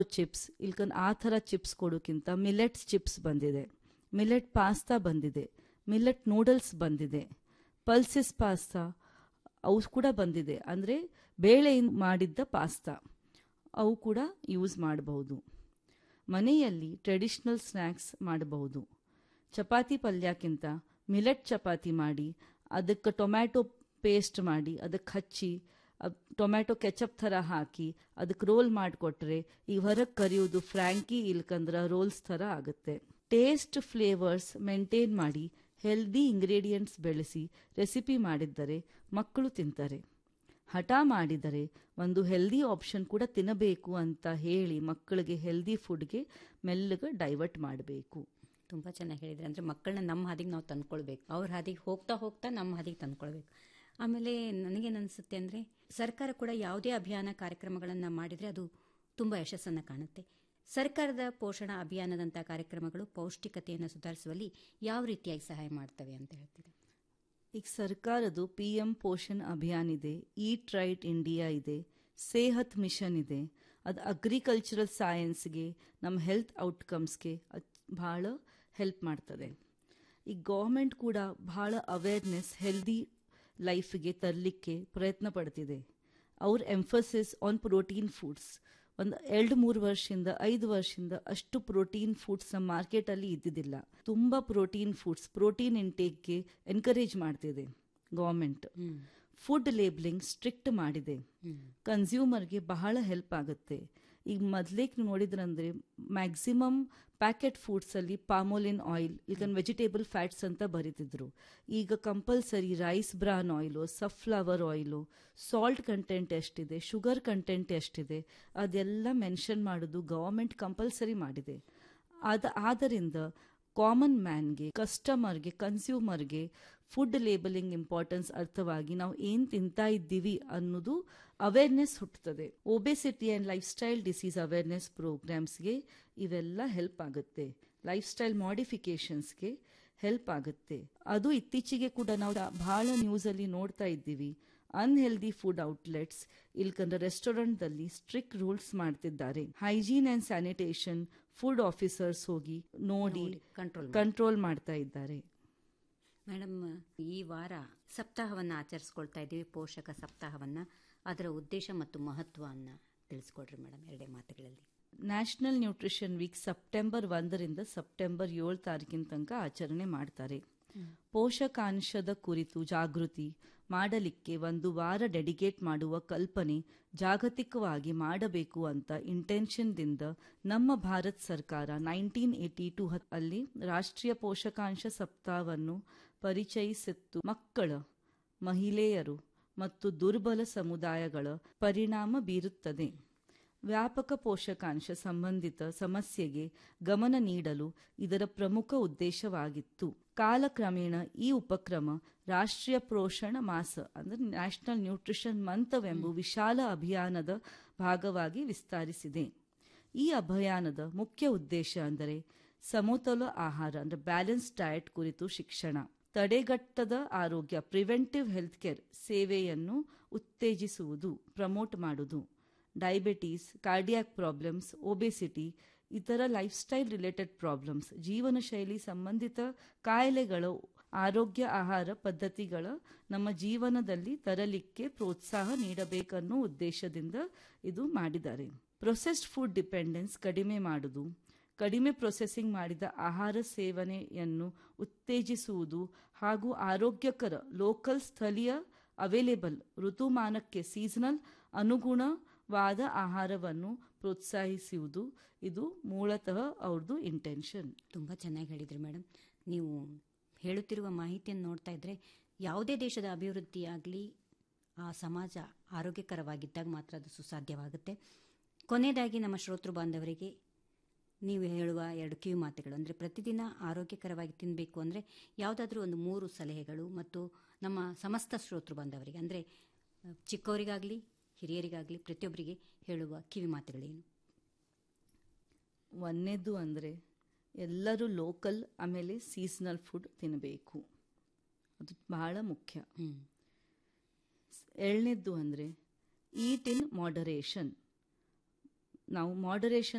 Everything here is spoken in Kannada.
ಚಿಪ್ಸ್ ಇಲ್ಕನ್ ಆ ಥರ ಚಿಪ್ಸ್ ಕೊಡೋಕ್ಕಿಂತ ಮಿಲೆಟ್ಸ್ ಚಿಪ್ಸ್ ಬಂದಿದೆ ಮಿಲೆಟ್ ಪಾಸ್ತಾ ಬಂದಿದೆ ಮಿಲೆಟ್ ನೂಡಲ್ಸ್ ಬಂದಿದೆ ಪಲ್ಸಿಸ್ ಪಾಸ್ತಾ ಅವು ಕೂಡ ಬಂದಿದೆ ಅಂದರೆ ಬೇಳೆಯಿಂದ ಮಾಡಿದ್ದ ಪಾಸ್ತಾ ಅವು ಕೂಡ ಯೂಸ್ ಮಾಡಬಹುದು ಮನೆಯಲ್ಲಿ ಟ್ರೆಡಿಷ್ನಲ್ ಸ್ನ್ಯಾಕ್ಸ್ ಮಾಡಬಹುದು ಚಪಾತಿ ಪಲ್ಯಕ್ಕಿಂತ ಮಿಲೆಟ್ ಚಪಾತಿ ಮಾಡಿ ಅದಕ್ಕೆ ಟೊಮ್ಯಾಟೊ ಪೇಸ್ಟ್ ಮಾಡಿ ಅದಕ್ಕೆ ಹಚ್ಚಿ ಟೊಮ್ಯಾಟೊ ಕೆಚಪ್ ಥರ ಹಾಕಿ ಅದಕ್ಕೆ ರೋಲ್ ಮಾಡಿಕೊಟ್ರೆ ಈ ಹೊರಗೆ ಕರಿಯೋದು ಫ್ರ್ಯಾಂಕಿ ಇಲ್ಕಂದ್ರ ರೋಲ್ಸ್ ಥರ ಆಗುತ್ತೆ ಟೇಸ್ಟ್ ಫ್ಲೇವರ್ಸ್ ಮೇಂಟೈನ್ ಮಾಡಿ ಹೆಲ್ದಿ ಇಂಗ್ರೀಡಿಯೆಂಟ್ಸ್ ಬೆಳೆಸಿ ರೆಸಿಪಿ ಮಾಡಿದ್ದರೆ ಮಕ್ಕಳು ತಿಂತಾರೆ ಹಠ ಮಾಡಿದರೆ ಒಂದು ಹೆಲ್ದಿ ಆಪ್ಷನ್ ಕೂಡ ತಿನ್ನಬೇಕು ಅಂತ ಹೇಳಿ ಮಕ್ಕಳಿಗೆ ಹೆಲ್ದಿ ಫುಡ್ಗೆ ಮೆಲ್ಲಗೆ ಡೈವರ್ಟ್ ಮಾಡಬೇಕು ತುಂಬ ಚೆನ್ನಾಗಿ ಹೇಳಿದ್ರೆ ಅಂದರೆ ಮಕ್ಕಳನ್ನ ನಮ್ಮ ಹಾದಿಗೆ ನಾವು ತಂದ್ಕೊಳ್ಬೇಕು ಅವ್ರ ಹಾದಿಗೆ ಹೋಗ್ತಾ ಹೋಗ್ತಾ ನಮ್ಮ ಹಾದಿಗೆ ತಂದ್ಕೊಳ್ಬೇಕು ಆಮೇಲೆ ನನಗೇನು ಅನಿಸುತ್ತೆ ಅಂದರೆ ಸರ್ಕಾರ ಕೂಡ ಯಾವುದೇ ಅಭಿಯಾನ ಕಾರ್ಯಕ್ರಮಗಳನ್ನು ಮಾಡಿದರೆ ಅದು ತುಂಬ ಯಶಸ್ಸನ್ನು ಕಾಣುತ್ತೆ ಸರ್ಕಾರದ ಪೋಷಣ ಅಭಿಯಾನದಂಥ ಕಾರ್ಯಕ್ರಮಗಳು ಪೌಷ್ಟಿಕತೆಯನ್ನು ಸುಧಾರಿಸುವಲ್ಲಿ ಯಾವ ರೀತಿಯಾಗಿ ಸಹಾಯ ಮಾಡ್ತವೆ ಅಂತ ಹೇಳ್ತೀರಾ ಈಗ ಸರ್ಕಾರದ್ದು ಪಿ ಎಂ ಪೋಷಣ್ ಅಭಿಯಾನ್ ಇದೆ ಈಟ್ ರೈಟ್ ಇಂಡಿಯಾ ಇದೆ ಸೇಹತ್ ಮಿಷನ್ ಇದೆ ಅದು ಅಗ್ರಿಕಲ್ಚರಲ್ ಸೈನ್ಸ್ಗೆ ನಮ್ಮ ಹೆಲ್ತ್ ಔಟ್ಕಮ್ಸ್ಗೆ ಅದು ಭಾಳ ಹೆಲ್ಪ್ ಮಾಡ್ತದೆ ಈಗ ಗೌರ್ಮೆಂಟ್ ಕೂಡ ಭಾಳ ಅವೇರ್ನೆಸ್ ಹೆಲ್ದಿ ಲೈಫ್ಗೆ ತರಲಿಕ್ಕೆ ಪ್ರಯತ್ನ ಪಡ್ತಿದೆ ಅವ್ರ ಎಂಫಸಿಸ್ ಆನ್ ಪ್ರೋಟೀನ್ ಫುಡ್ಸ್ ಒಂದು ಎರಡು ಮೂರು ವರ್ಷದಿಂದ ಐದು ವರ್ಷದಿಂದ ಅಷ್ಟು ಪ್ರೋಟೀನ್ ಫುಡ್ಸ್ ನಮ್ಮ ಮಾರ್ಕೆಟಲ್ಲಿ ಇದ್ದಿದ್ದಿಲ್ಲ ತುಂಬ ಪ್ರೋಟೀನ್ ಫುಡ್ಸ್ ಪ್ರೋಟೀನ್ ಇಂಟೇಕ್ಗೆ ಎನ್ಕರೇಜ್ ಮಾಡ್ತಿದೆ ಗೌರ್ಮೆಂಟ್ ಫುಡ್ ಲೇಬ್ಲಿಂಗ್ ಸ್ಟ್ರಿಕ್ಟ್ ಮಾಡಿದೆ ಕನ್ಸ್ಯೂಮರ್ಗೆ ಬಹಳ ಹೆಲ್ಪ್ ಆಗುತ್ತೆ ಈಗ ಮೊದಲೇಕ್ ನೋಡಿದ್ರಂದ್ರೆ ಮ್ಯಾಕ್ಸಿಮಮ್ ಪ್ಯಾಕೆಟ್ ಫುಡ್ಸಲ್ಲಿ ಪಾಮೋಲಿನ್ ಆಯಿಲ್ ಈಗ ವೆಜಿಟೇಬಲ್ ಫ್ಯಾಟ್ಸ್ ಅಂತ ಬರೀತಿದ್ರು ಈಗ compulsory rice bran oil safflower oil salt content ಎಷ್ಟಿದೆ ಶುಗರ್ ಕಂಟೆಂಟ್ ಎಷ್ಟಿದೆ ಅದೆಲ್ಲ ಮೆನ್ಷನ್ ಮಾಡೋದು ಗವರ್ಮೆಂಟ್ ಕಂಪಲ್ಸರಿ ಮಾಡಿದೆ ಅದ ಆದ್ದರಿಂದ ಕಾಮನ್ ಮ್ಯಾನ್ಗೆ ಕಸ್ಟಮರ್ಗೆ ಕನ್ಸ್ಯೂಮರ್ಗೆ ಫುಡ್ ಲೇಬಲಿಂಗ್ ಇಂಪಾರ್ಟೆನ್ಸ್ ಅರ್ಥವಾಗಿ ನಾವು ಏನು ತಿಂತಾ ಇದ್ದೀವಿ ಅನ್ನೋದು ಅವೇರ್ನೆಸ್ ಹುಟ್ಟುತ್ತದೆ obesity and lifestyle disease awareness ಪ್ರೋಗ್ರಾಮ್ಸ್ಗೆ ಇವೆಲ್ಲ ಹೆಲ್ಪ್ ಆಗುತ್ತೆ ಲೈಫ್ ಸ್ಟೈಲ್ ಮಾಡಿಫಿಕೇಶನ್ಸ್ಗೆ ಹೆಲ್ಪ್ ಆಗುತ್ತೆ ಅದು ಇತ್ತೀಚೆಗೆ ಕೂಡ ನಾವು ಬಹಳ ನ್ಯೂಸಲ್ಲಿ ನೋಡ್ತಾ ಇದ್ದೀವಿ ಅನ್ಹೆಲ್ದಿ ಫುಡ್ ಔಟ್ಲೆಟ್ಸ್ ಇಲ್ಕಂದ್ರೆ ರೆಸ್ಟೋರೆಂಟ್ದಲ್ಲಿ ಸ್ಟ್ರಿಕ್ಟ್ ರೂಲ್ಸ್ ಮಾಡ್ತಿದ್ದಾರೆ hygiene and sanitation food officers ಹೋಗಿ ನೋಡಿ ಕಂಟ್ರೋಲ್ ಕಂಟ್ರೋಲ್ ಮಾಡ್ತಾ ಇದ್ದಾರೆ ಮೇಡಮ್ ಈ ವಾರ ಸಪ್ತಾಹವನ್ನು ಆಚರಿಸ್ಕೊಳ್ತಾ ಇದ್ದೀವಿ ಪೋಷಕ ಸಪ್ತಾಹವನ್ನು ಅದರ ಉದ್ದೇಶ ಮತ್ತು ಮಹತ್ವವನ್ನು ತಿಳಿಸ್ಕೊಡ್ರಿ ಮೇಡಮ್ ಎರಡೇ ಮಾತುಗಳಲ್ಲಿ ನ್ಯಾಷನಲ್ ನ್ಯೂಟ್ರಿಷನ್ ವೀಕ್ ಸೆಪ್ಟೆಂಬರ್ ಒಂದರಿಂದ ಸೆಪ್ಟೆಂಬರ್ ಏಳು ತಾರೀಕಿನ ತನಕ ಆಚರಣೆ ಮಾಡ್ತಾರೆ ಪೋಷಕಾಂಶದ ಕುರಿತು ಜಾಗೃತಿ ಮಾಡಲಿಕ್ಕೆ ಒಂದು ವಾರ ಡೆಡಿಕೇಟ್ ಮಾಡುವ ಕಲ್ಪನೆ ಜಾಗತಿಕವಾಗಿ ಮಾಡಬೇಕು ಅಂತ ಇಂಟೆನ್ಷನ್ದಿಂದ ನಮ್ಮ ಭಾರತ ಸರ್ಕಾರ ನೈನ್ಟೀನ್ ಏಟಿ ಟು ಅಲ್ಲಿ ರಾಷ್ಟ್ರೀಯ ಪೋಷಕಾಂಶ ಸಪ್ತಾಹವನ್ನು ಪರಿಚಯಿಸಿತ್ತು ಮಕ್ಕಳ ಮಹಿಳೆಯರು ಮತ್ತು ದುರ್ಬಲ ಸಮುದಾಯಗಳ ಪರಿಣಾಮ ಬೀರುತ್ತದೆ ವ್ಯಾಪಕ ಪೋಷಕಾಂಶ ಸಂಬಂಧಿತ ಸಮಸ್ಯೆಗೆ ಗಮನ ನೀಡಲು ಇದರ ಪ್ರಮುಖ ಉದ್ದೇಶವಾಗಿತ್ತು ಕಾಲಕ್ರಮೇಣ ಈ ಉಪಕ್ರಮ ರಾಷ್ಟ್ರೀಯ ಪೋಷಣ ಮಾಸ ಅಂದರೆ ನ್ಯಾಷನಲ್ ನ್ಯೂಟ್ರಿಷನ್ ಮಂತವೆಂಬ ವಿಶಾಲ ಅಭಿಯಾನದ ಭಾಗವಾಗಿ ವಿಸ್ತರಿಸಿದೆ ಈ ಅಭಿಯಾನದ ಮುಖ್ಯ ಉದ್ದೇಶ ಅಂದರೆ ಸಮತೋಲ ಆಹಾರ ಅಂದರೆ ಬ್ಯಾಲೆನ್ಸ್ ಡಯಟ್ ಕುರಿತು ಶಿಕ್ಷಣ ತಡೆಗಟ್ಟದ ಆರೋಗ್ಯ ಪ್ರಿವೆಂಟಿವ್ ಹೆಲ್ತ್ ಕೇರ್ ಸೇವೆಯನ್ನು ಉತ್ತೇಜಿಸುವುದು ಪ್ರಮೋಟ್ ಮಾಡುವುದು ಡಯಾಬಿಟೀಸ್ ಕಾರ್ಡಿಯಾಕ್ ಪ್ರಾಬ್ಲಮ್ಸ್ ಒಬೆಸಿಟಿ ಇತರ ಲೈಫ್ ಸ್ಟೈಲ್ ರಿಲೇಟೆಡ್ ಪ್ರಾಬ್ಲಮ್ಸ್ ಜೀವನ ಶೈಲಿ ಸಂಬಂಧಿತ ಕಾಯಿಲೆಗಳ ಆರೋಗ್ಯ ಆಹಾರ ಪದ್ಧತಿಗಳ ನಮ್ಮ ಜೀವನದಲ್ಲಿ ತರಲಿಕ್ಕೆ ಪ್ರೋತ್ಸಾಹ ನೀಡಬೇಕನ್ನೋ ಉದ್ದೇಶದಿಂದ ಇದು ಮಾಡಿದ್ದಾರೆ ಪ್ರೊಸೆಸ್ಡ್ ಫುಡ್ ಡಿಪೆಂಡೆನ್ಸ್ ಕಡಿಮೆ ಮಾಡುವುದು ಕಡಿಮೆ ಪ್ರೊಸೆಸಿಂಗ್ ಮಾಡಿದ ಆಹಾರ ಸೇವನೆಯನ್ನು ಉತ್ತೇಜಿಸುವುದು ಹಾಗೂ ಆರೋಗ್ಯಕರ ಲೋಕಲ್ ಸ್ಥಳೀಯ ಅವೈಲೇಬಲ್ ಋತುಮಾನಕ್ಕೆ ಸೀಸನಲ್ ಅನುಗುಣವಾದ ಆಹಾರವನ್ನು ಪ್ರೋತ್ಸಾಹಿಸುವುದು ಇದು ಮೂಲತಃ ಅವ್ರದ್ದು ಇಂಟೆನ್ಷನ್ ತುಂಬ ಚೆನ್ನಾಗಿ ಹೇಳಿದ್ರಿ ಮೇಡಮ್ ನೀವು ಹೇಳುತ್ತಿರುವ ಮಾಹಿತಿಯನ್ನು ನೋಡ್ತಾ ಇದ್ರೆ ಯಾವುದೇ ದೇಶದ ಅಭಿವೃದ್ಧಿಯಾಗಲಿ ಆ ಸಮಾಜ ಆರೋಗ್ಯಕರವಾಗಿದ್ದಾಗ ಮಾತ್ರ ಅದು ಸುಸಾಧ್ಯವಾಗುತ್ತೆ ಕೊನೆಯದಾಗಿ ನಮ್ಮ ಶ್ರೋತೃ ಬಾಂಧವರಿಗೆ ನೀವು ಹೇಳುವ ಎರಡು ಕಿವಿ ಮಾತುಗಳು ಅಂದರೆ ಪ್ರತಿದಿನ ಆರೋಗ್ಯಕರವಾಗಿ ತಿನ್ನಬೇಕು ಅಂದರೆ ಯಾವುದಾದ್ರೂ ಒಂದು ಮೂರು ಸಲಹೆಗಳು ಮತ್ತು ನಮ್ಮ ಸಮಸ್ತ ಶ್ರೋತೃ ಬಾಂಧವರಿಗೆ ಅಂದರೆ ಚಿಕ್ಕವರಿಗಾಗಲಿ ಹಿರಿಯರಿಗಾಗಲಿ ಪ್ರತಿಯೊಬ್ಬರಿಗೆ ಹೇಳುವ ಕಿವಿ ಮಾತುಗಳೇನು ಒಂದನೇದು ಅಂದರೆ ಎಲ್ಲರೂ ಲೋಕಲ್ ಆಮೇಲೆ ಸೀಸನಲ್ ಫುಡ್ ತಿನ್ನಬೇಕು ಅದು ಬಹಳ ಮುಖ್ಯ ಹ್ಞೂ ಎರಡನೇದ್ದು ಅಂದರೆ ಈಟ್ ಇನ್ ಮಾಡರೇಷನ್ ನಾವು ಮಾಡರೇಷನ್